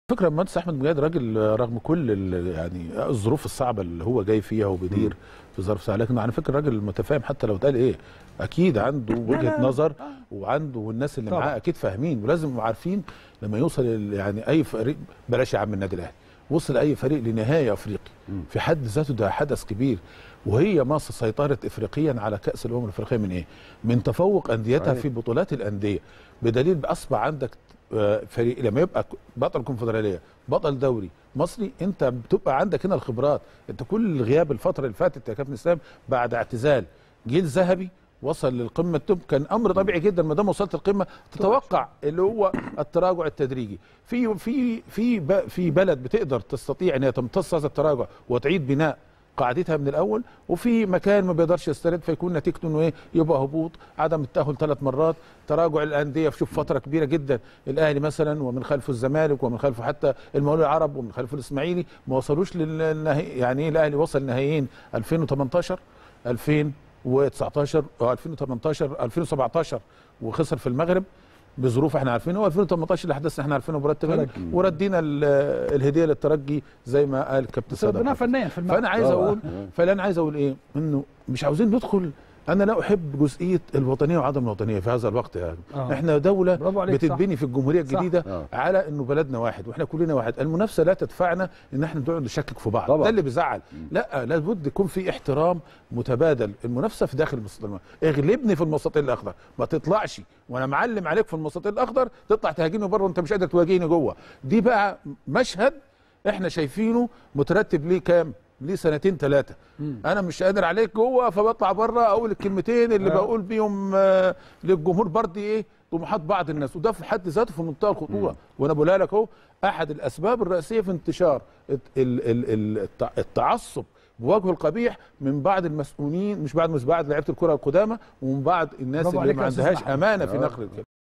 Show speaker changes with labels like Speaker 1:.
Speaker 1: فكره المهندس احمد مجاهد راجل رغم كل ال- يعني الظروف الصعبه اللي هو جاي فيها وبيدير في ظرف صعب لكن على فكره راجل متفاهم حتى لو اتقال ايه اكيد عنده وجهه نظر وعنده والناس اللي
Speaker 2: طبعا.
Speaker 1: معاه اكيد فاهمين ولازم يبقوا عارفين لما يوصل ال- يعني اي فريق بلاش يا عم النادي الاهلي وصل اي فريق لنهايه افريقي في حد ذاته ده حدث كبير وهي مصر سيطرت افريقيا على كاس الامم الافريقيه من ايه؟ من تفوق انديتها
Speaker 2: صحيح.
Speaker 1: في بطولات الانديه بدليل اصبح عندك آه، فريق لما يبقى بطل كونفدراليه بطل دوري مصري انت بتبقى عندك هنا الخبرات انت كل غياب الفتره اللي فاتت يا كابتن اسلام بعد اعتزال جيل ذهبي وصل للقمه التوب كان امر طبيعي جدا ما دام وصلت القمه تتوقع اللي هو التراجع التدريجي في في في ب- في بلد بتقدر تستطيع ان هي تمتص هذا التراجع وتعيد بناء قاعدتها من الاول وفي مكان ما بيقدرش يسترد فيكون نتيجته انه ايه يبقى هبوط عدم التاهل ثلاث مرات تراجع الانديه شوف فتره كبيره جدا الاهلي مثلا ومن خلفه الزمالك ومن خلفه حتى المقاولون العرب ومن خلفه الاسماعيلي ما وصلوش للنهائي يعني ايه الاهلي وصل نهائيين 2018 2019 او 2018 2017 وخسر في المغرب بظروف احنا عارفينها و2018 اللي حدثنا احنا عارفينه مباراه تمام
Speaker 2: ترجي.
Speaker 1: وردينا ال- الهديه للترجي زي ما قال كابتن
Speaker 2: بس ربنا
Speaker 1: صدق
Speaker 2: فنيا في الملعب
Speaker 1: فانا عايز
Speaker 2: طبعا.
Speaker 1: اقول فانا انا عايز اقول ايه انه مش عاوزين ندخل انا لا احب جزئيه الوطنيه وعدم الوطنيه في هذا الوقت يعني
Speaker 2: آه.
Speaker 1: احنا دوله
Speaker 2: برافو عليك،
Speaker 1: بتتبني في الجمهوريه
Speaker 2: صح.
Speaker 1: الجديده
Speaker 3: آه.
Speaker 1: على انه بلدنا واحد واحنا كلنا واحد المنافسه لا تدفعنا ان احنا نقعد نشكك في بعض
Speaker 3: طبعا.
Speaker 1: ده اللي بيزعل لا لابد يكون في احترام متبادل المنافسه في داخل المستطيل اغلبني في المستطيل الاخضر ما تطلعش وانا معلم عليك في المستطيل الاخضر تطلع تهاجمني بره وانت مش قادر تواجهني جوه دي بقى مشهد احنا شايفينه مترتب ليه كام ليه سنتين ثلاثه انا مش قادر عليك جوه فبطلع بره اقول الكلمتين اللي
Speaker 2: آه.
Speaker 1: بقول بيهم آه، للجمهور برضه ايه طموحات بعض الناس وده في حد ذاته في منتهى الخطوره وانا بقولها لك اهو احد الاسباب الرئيسيه في انتشار الت- ال- ال- ال- التع- التعصب بوجهه القبيح من بعض المسؤولين مش بعد مش بعد لعيبه الكره القدامى ومن بعض الناس
Speaker 2: برافو
Speaker 1: اللي
Speaker 2: عليك
Speaker 1: ما
Speaker 2: يا أستاذ
Speaker 1: عندهاش
Speaker 2: أحمد.
Speaker 1: امانه في
Speaker 3: آه.
Speaker 1: نقل الكلام